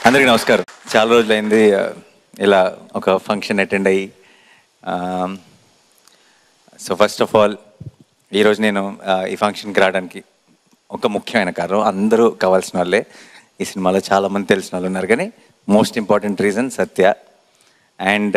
అందరికీ నమస్కారం చాలా రోజులైంది ఆ, ఇలా ఒక ఫంక్షన్ అటెండ్ అయ్యి సో ఫస్ట్ ఆఫ్ ఆల్ ఈరోజు నేను ఆ, ఈ ఫంక్షన్కి రావడానికి ఒక ముఖ్యమైన కారణం అందరూ కావాల్సిన వాళ్ళే ఈ సినిమాలో చాలామంది తెలిసిన వాళ్ళు ఉన్నారు కానీ most important reason Satya and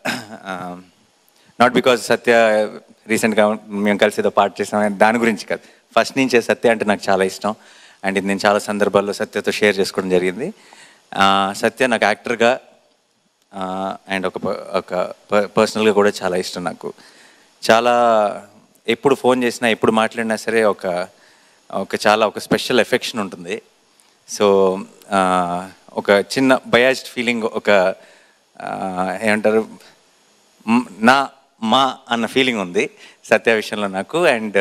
not because Satya రీసెంట్గా మేము కలిసి ఏదో పాట చేసాం దాని గురించి కాదు ఫస్ట్ నుంచే సత్య అంటే నాకు చాలా ఇష్టం అండ్ ఇది నేను చాలా సందర్భాల్లో సత్యతో షేర్ చేసుకోవడం జరిగింది ఆ, సత్య నాకు యాక్టర్గా అండ్ ఒక ప- ఒక పర్సనల్గా కూడా చాలా ఇష్టం నాకు చాలా ఎప్పుడు ఫోన్ చేసినా ఎప్పుడు మాట్లాడినా సరే ఒక ఒక చాలా ఒక స్పెషల్ ఎఫెక్షన్ ఉంటుంది సో ఆ, ఒక చిన్న బయాస్డ్ ఫీలింగ్ ఒక ఆ, ఏమంటారు మ్, నా మా అన్న ఫీలింగ్ ఉంది సత్య విషయంలో నాకు అండ్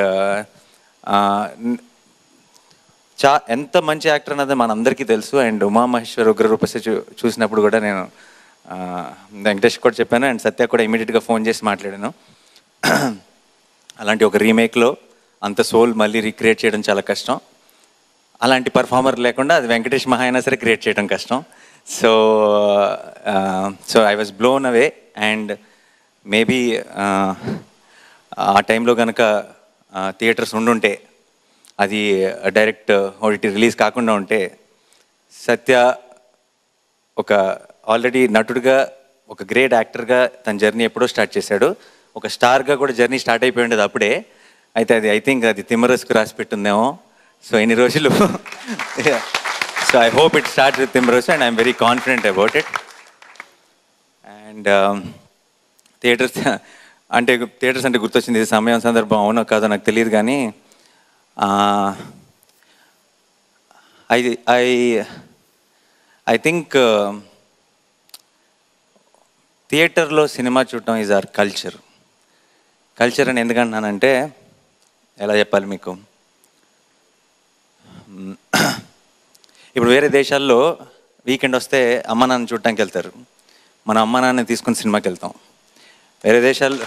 చా ఎంత మంచి యాక్టర్ అన్నది మనందరికీ తెలుసు అండ్ ఉమామహేశ్వర్ ఉగ్ర రూపసి చూ చూసినప్పుడు కూడా నేను ఆ, వెంకటేష్ కూడా చెప్పాను అండ్ సత్య కూడా ఇమీడియట్గా ఫోన్ చేసి మాట్లాడాను అలాంటి ఒక రీమేక్లో అంత సోల్ మళ్ళీ రీక్రియేట్ చేయడం చాలా కష్టం అలాంటి పర్ఫార్మర్ లేకుండా అది వెంకటేష్ మహా అయినా సరే క్రియేట్ చేయడం కష్టం so so I was blown away and maybe ఆ టైంలో కనుక థియేటర్స్ ఉండుంటే అది డైరెక్ట్ ఓటీటీ రిలీజ్ కాకుండా ఉంటే సత్య ఒక ఆల్రెడీ నటుడుగా ఒక గ్రేట్ యాక్టర్గా తన జర్నీ ఎప్పుడో స్టార్ట్ చేశాడు ఒక స్టార్గా కూడా జర్నీ స్టార్ట్ అయిపోయి ఉండేది అప్పుడే అయితే అది ఐ థింక్ అది తిమ్మరస్కు రాసి పెట్టుందేమో సో ఇన్ని రోజులు so I hope it start with Thimmarusu and I'm very confident about it and theatres అంటే థియేటర్స్ అంటే గుర్తొచ్చింది ఇది సమయం సందర్భం అవునో కాదో నాకు తెలియదు కానీ ఐ ఐ ఐ థింక్ థియేటర్లో సినిమా చూడటం ఈజ్ ఆర్ కల్చర్ కల్చర్ అని ఎందుకంటున్నానంటే ఎలా చెప్పాలి మీకు మ్, ఇప్పుడు వేరే దేశాల్లో వీకెండ్ వస్తే అమ్మ నాన్న చూడటానికి వెళ్తారు మన అమ్మ నాన్న తీసుకుని సినిమాకి వెళ్తాం వేరే దేశాల్లో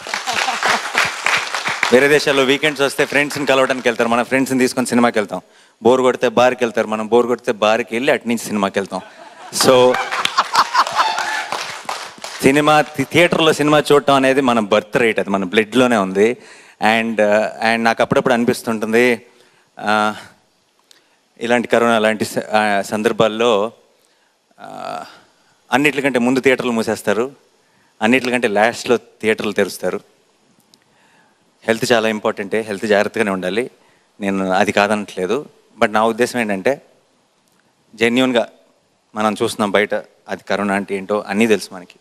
వేరే దేశాల్లో వీకెండ్స్ వస్తే ఫ్రెండ్స్ని కలవడానికి వెళ్తారు మన ఫ్రెండ్స్ని తీసుకొని సినిమాకి వెళ్తాం బోర్ కొడితే బార్కి వెళ్తారు మనం బోర్ కొడితే బార్కి వెళ్ళి అటు నుంచి సినిమాకి వెళ్తాం సో సినిమా థి- థియేటర్లో సినిమా చూడటం అనేది మన బర్త్ రేట్ అది మన బ్లడ్లోనే ఉంది అండ్ అండ్ నాకు అప్పుడప్పుడు అనిపిస్తుంటుంది ఆ, ఇలాంటి కరోనా లాంటి స- ఆ, సందర్భాల్లో ఆ, అన్నిటికంటే ముందు థియేటర్లు మూసేస్తారు అన్నిటికంటే లాస్ట్లో థియేటర్లు తెరుస్తారు హెల్త్ చాలా ఇంపార్టెంటే హెల్త్ జాగ్రత్తగానే ఉండాలి నేను అది కాదనట్లేదు బట్ నా ఉద్దేశం ఏంటంటే జెన్యున్గా మనం చూస్తున్నాం బయట అది కరోనా అంటే ఏంటో అన్నీ తెలుసు మనకి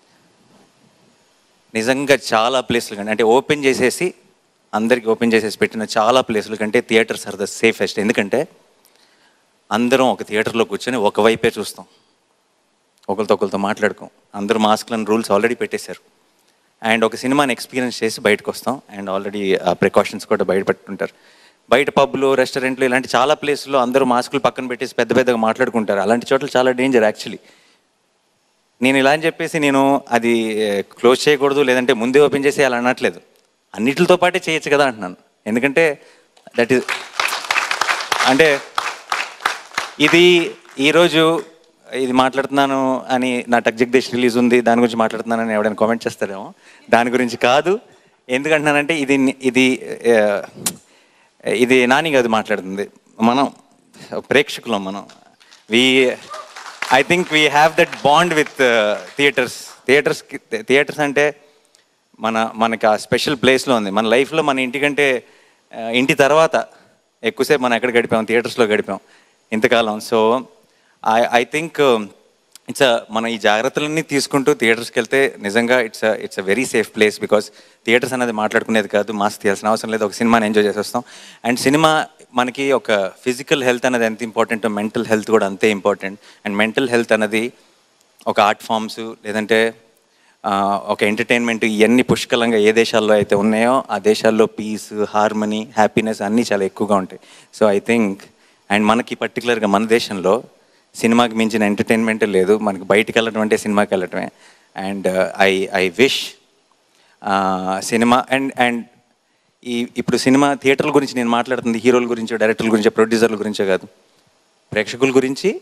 నిజంగా చాలా ప్లేస్లు కంటే అంటే ఓపెన్ చేసేసి అందరికి ఓపెన్ చేసేసి పెట్టిన చాలా ప్లేసుల కంటే థియేటర్స్ ఆర్ ద సేఫెస్ట్ ఎందుకంటే అందరం ఒక థియేటర్లో కూర్చొని ఒకవైపే చూస్తాం ఒకరితో ఒకరితో మాట్లాడుకోం అందరూ మాస్క్లను రూల్స్ ఆల్రెడీ పెట్టేశారు అండ్ ఒక సినిమాని ఎక్స్పీరియన్స్ చేసి బయటకు వస్తాం అండ్ ఆల్రెడీ ప్రికాషన్స్ కూడా బయట పెట్టుకుంటారు బయట పబ్లు రెస్టారెంట్లు ఇలాంటి చాలా ప్లేస్లో అందరూ మాస్కులు పక్కన పెట్టేసి పెద్ద పెద్దగా మాట్లాడుకుంటారు అలాంటి చోట్ల చాలా డేంజర్ యాక్చువల్లీ నేను ఇలా అని చెప్పేసి నేను అది క్లోజ్ చేయకూడదు లేదంటే ముందే ఓపెన్ చేసి అలా అనట్లేదు అన్నిటితో పాటే చేయొచ్చు కదా అంటున్నాను ఎందుకంటే దట్ ఈస్ అంటే ఇది ఈరోజు ఇది మాట్లాడుతున్నాను అని నా టక్ జగదీష్ రిలీజ్ ఉంది దాని గురించి మాట్లాడుతున్నానని ఎవడైనా కామెంట్ చేస్తారేమో దాని గురించి కాదు ఎందుకంటున్నానంటే ఇది ఇది ఆ, ఇది నాని కాదు మాట్లాడుతుంది మనం ప్రేక్షకులం మనం we I think we have that bond with theatres theatres theatres అంటే మన మనకి ఆ స్పెషల్ ప్లేస్లో ఉంది మన లైఫ్లో మన ఇంటికంటే ఆ, ఇంటి తర్వాత ఎక్కువసేపు మనం ఎక్కడ గడిపాం థియేటర్స్లో గడిపాం ఇంతకాలం so I I think it's మనం ఈ జాగ్రత్తలన్నీ తీసుకుంటూ థియేటర్స్కి వెళ్తే నిజంగా it's it's a very safe place because theatres అనేది మాట్లాడుకునేది కాదు మాస్క్ తీయాల్సిన అవసరం లేదు ఒక సినిమాని ఎంజాయ్ చేసి వస్తాం అండ్ సినిమా మనకి ఒక ఫిజికల్ హెల్త్ అనేది ఎంత ఇంపార్టెంట్ మెంటల్ హెల్త్ కూడా అంతే ఇంపార్టెంట్ అండ్ మెంటల్ హెల్త్ అనేది ఒక ఆర్ట్ ఫామ్స్ లేదంటే ఆ, ఒక ఎంటర్టైన్మెంట్ ఇవన్నీ పుష్కలంగా ఏ దేశాల్లో అయితే ఉన్నాయో ఆ దేశాల్లో పీస్ హార్మనీ హ్యాపీనెస్ అన్నీ చాలా ఎక్కువగా ఉంటాయి సో ఐ థింక్ అండ్ మనకి పర్టికులర్గా మన దేశంలో సినిమాకి మించిన ఎంటర్టైన్మెంట్ లేదు మనకి బయటికి వెళ్ళటం అంటే సినిమాకి వెళ్ళటమే and I I wish cinema and and ఈ ఇప్పుడు సినిమా థియేటర్ల గురించి నేను మాట్లాడుతుంది హీరోల గురించో డైరెక్టర్ల గురించో ప్రొడ్యూసర్ల గురించో కాదు ప్రేక్షకుల గురించి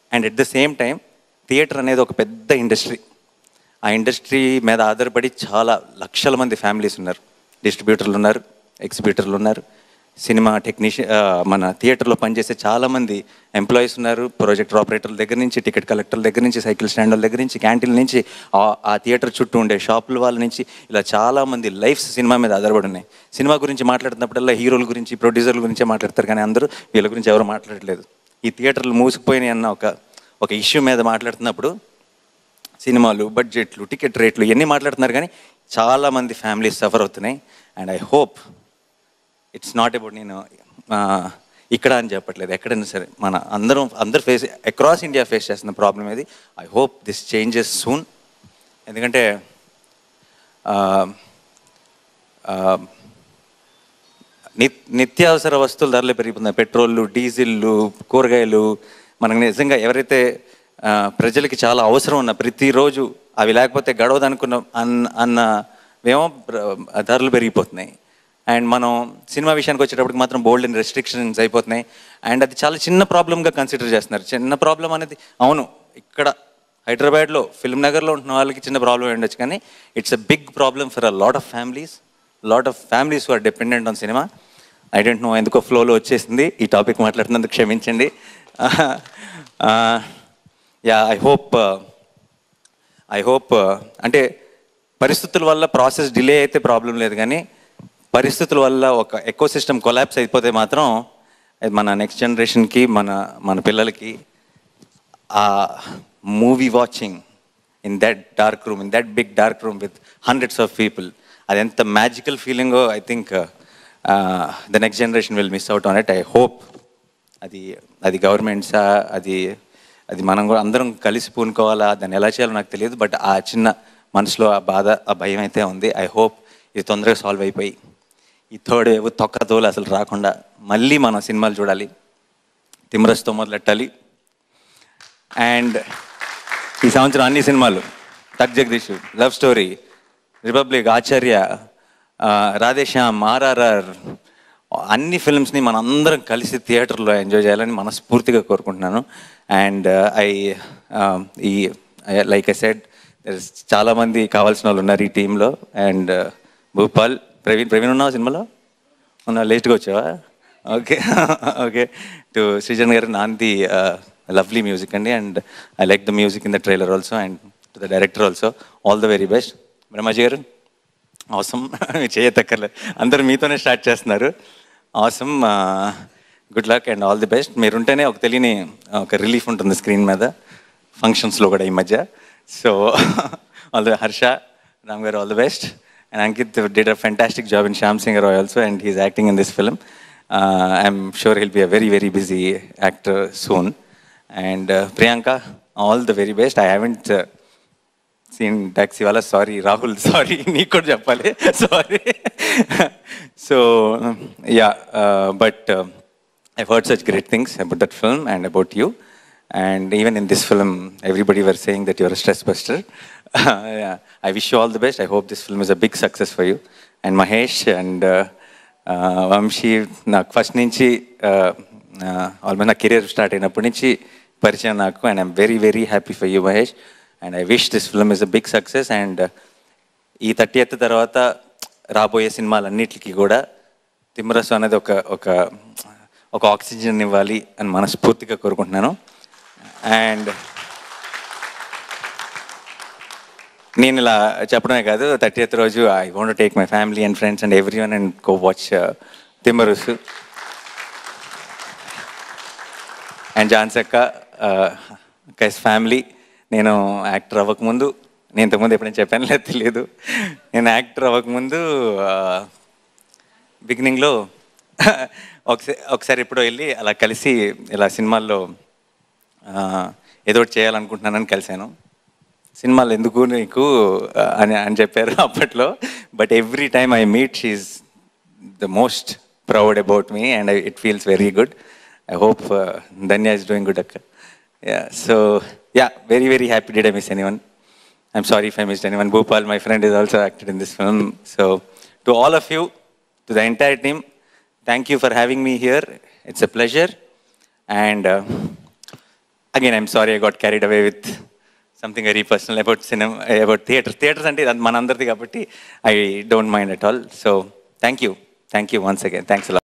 and at the same time theatre అనేది ఒక పెద్ద ఇండస్ట్రీ ఆ ఇండస్ట్రీ మీద ఆధారపడి చాలా లక్షల మంది ఫ్యామిలీస్ ఉన్నారు డిస్ట్రిబ్యూటర్లు ఉన్నారు ఎగ్జిబ్యూటర్లు ఉన్నారు సినిమా టెక్నీషియన్ మన థియేటర్లో పనిచేసే చాలామంది ఎంప్లాయీస్ ఉన్నారు ప్రొజెక్టర్ ఆపరేటర్ల దగ్గర నుంచి టికెట్ కలెక్టర్ల దగ్గర నుంచి సైకిల్ స్టాండ్ల దగ్గర నుంచి క్యాంటీన్ల నుంచి ఆ- ఆ థియేటర్ చుట్టూ ఉండే షాపుల వాళ్ళ నుంచి ఇలా చాలామంది లైఫ్స్ సినిమా మీద ఆధారపడి ఉన్నాయి సినిమా గురించి మాట్లాడుతున్నప్పుడల్లా హీరోల గురించి ప్రొడ్యూసర్ల గురించే మాట్లాడతారు కానీ అందరూ వీళ్ళ గురించి ఎవరు మాట్లాడట్లేదు ఈ థియేటర్లు మూసుకుపోయినాయి అన్న ఒక ఒక ఇష్యూ మీద మాట్లాడుతున్నప్పుడు సినిమాలు బడ్జెట్లు టికెట్ రేట్లు ఇవన్నీ మాట్లాడుతున్నారు కానీ చాలామంది ఫ్యామిలీస్ సఫర్ అవుతున్నాయి and I hope it's not about నేను ఆ, ఇక్కడ అని చెప్పట్లేదు ఎక్కడైనా సరే మన అందరం అందరు ఫేస్ అక్రాస్ ఇండియా ఫేస్ చేస్తున్న ప్రాబ్లం ఇది I hope this changes soon ఎందుకంటే ఆ, ఆ, నిత్ నిత్యావసర వస్తువుల ధరలు పెరిగిపోతున్నాయి పెట్రోళ్ళు డీజిల్లు కూరగాయలు మనకు నిజంగా ఎవరైతే ఆ, ప్రజలకి చాలా అవసరం ఉన్న ప్రతిరోజు అవి లేకపోతే గడవదు అనుకున్న అన్న అన్న ఏమో ప్ర- ధరలు పెరిగిపోతున్నాయి అండ్ మనం సినిమా విషయానికి వచ్చేటప్పటికి మాత్రం బోల్డ్ అండ్ రెస్ట్రిక్షన్స్ అయిపోతున్నాయి అండ్ అది చాలా చిన్న ప్రాబ్లమ్గా కన్సిడర్ చేస్తున్నారు చిన్న ప్రాబ్లం అనేది అవును ఇక్కడ హైదరాబాద్లో ఫిల్మ్ నగర్లో ఉంటున్న వాళ్ళకి చిన్న ప్రాబ్లం ఉండొచ్చు కానీ it's a big problem for a lot of families lot of families are dependent on cinema I don't know ఎందుకో ఫ్లోలో వచ్చేసింది ఈ టాపిక్ మాట్లాడుతున్నందుకు క్షమించండి yeah I hope I hope అంటే పరిస్థితుల వల్ల ప్రాసెస్ డిలే అయితే ప్రాబ్లం లేదు కానీ పరిస్థితుల వల్ల ఒక ఎకో సిస్టమ్ కొలాప్స్ అయిపోతే మాత్రం అది మన నెక్స్ట్ జనరేషన్కి మన మన పిల్లలకి ఆ movie watching in that dark room in that big dark room with hundreds of people అది ఎంత మ్యాజికల్ ఫీలింగో I think the next generation will miss out on it I hope అది అది గవర్నమెంట్సా అది అది మనం కూడా అందరం కలిసి పూనుకోవాలా దాన్ని ఎలా చేయాలో నాకు తెలియదు బట్ ఆ చిన్న మనసులో ఆ బాధ ఆ భయం అయితే ఉంది ఐ హోప్ ఇది తొందరగా సాల్వ్ అయిపోయి ఈ థర్డ్ వేవ్ తొక్క తోలు అసలు రాకుండా మళ్ళీ మనం సినిమాలు చూడాలి తిమ్రస్తో మొదలెట్టాలి అండ్ ఈ సంవత్సరం అన్ని సినిమాలు టక్ జగదీష్ లవ్ స్టోరీ రిపబ్లిక్ ఆచార్య ఆ, రాధేశ్యామ్ ఆర్ఆర్ఆర్ అన్ని ఫిల్మ్స్ని మనం అందరం కలిసి థియేటర్లో ఎంజాయ్ చేయాలని మనస్ఫూర్తిగా కోరుకుంటున్నాను అండ్ ఐ ఈ లైక్ ఐ సెడ్ చాలామంది కావాల్సిన వాళ్ళు ఉన్నారు ఈ టీంలో అండ్ భూపాల్ ప్రవీణ్ ప్రవీణ్ ఉన్నావా సినిమాలో ఉన్నా లేట్గా వచ్చావా okay okay to Srujan garu Naandhi lovely music అండి and I like the music in the trailer also and to the director also all the very best Brahmaji garu అవసరం చేయతక్కర్లేదు అందరూ మీతోనే స్టార్ట్ చేస్తున్నారు అవసరం good luck and all the best మీరుంటేనే ఒక తెలియని ఒక రిలీఫ్ ఉంటుంది స్క్రీన్ మీద ఫంక్షన్స్లో కూడా ఈ మధ్య so all the Harsha Ram garu all the best and Ankit did a fantastic job in Shyam Singh Roy also and his acting in this film I'm sure he'll be a very very busy actor soon and Priyanka all the very best I haven't seen Taxiwaala sorry Rahul sorry నీకు కూడా చెప్పాలి sorry so yeah but I heard such great things about that film and about you and even in this film everybody were saying that your stress buster I wish you all the best I hope this film is a big success for you and Mahesh and Vamsi నాకు first నుంచి almost నా career start అయినప్పటి నుంచి పరిచయం నాకు and I'm very very happy for you Mahesh and I wish this film is a big success and ఈ thirtieth తర్వాత రాబోయే సినిమాలన్నిటికీ కూడా తిమ్మరసు అనేది ఒక ఒక ఒక ఆక్సిజన్ ఇవ్వాలి అని మనస్ఫూర్తిగా కోరుకుంటున్నాను అండ్ నేను ఇలా చెప్పడమే కాదు థర్టీ ఎత్ రోజు I want take my family and friends and every one and go watch Thimmarusu and జాన్సక్క కైస్ ఫ్యామిలీ నేను యాక్టర్ అవ్వకముందు నేను ఇంతకుముందు ఎప్పుడైనా చెప్పాను లేదు తెలియదు నేను యాక్టర్ అవ్వకముందు బిగినింగ్లో ఒకసారి ఒకసారి ఎప్పుడో వెళ్ళి అలా కలిసి ఇలా సినిమాల్లో ఆ, ఏదో ఒకటి చేయాలనుకుంటున్నానని కలిశాను సినిమాలు ఎందుకు నీకు ఆ, అని అని చెప్పారు అప్పట్లో but every time I meet she's the most proud about me and it feels very good I hope Dhanya is doing good అక్క yeah so yeah very very happy did I miss any one I'm sorry if I missed any one Bhupal my friend is also acted in this film so to all of you to the entire team thank you for having me here it's a pleasure and again I'm sorry I got carried away with something very personal about cinema about theatres theatres అంటే అది మనందరిది కాబట్టి I don't mind at all so thank you thank you once again thanks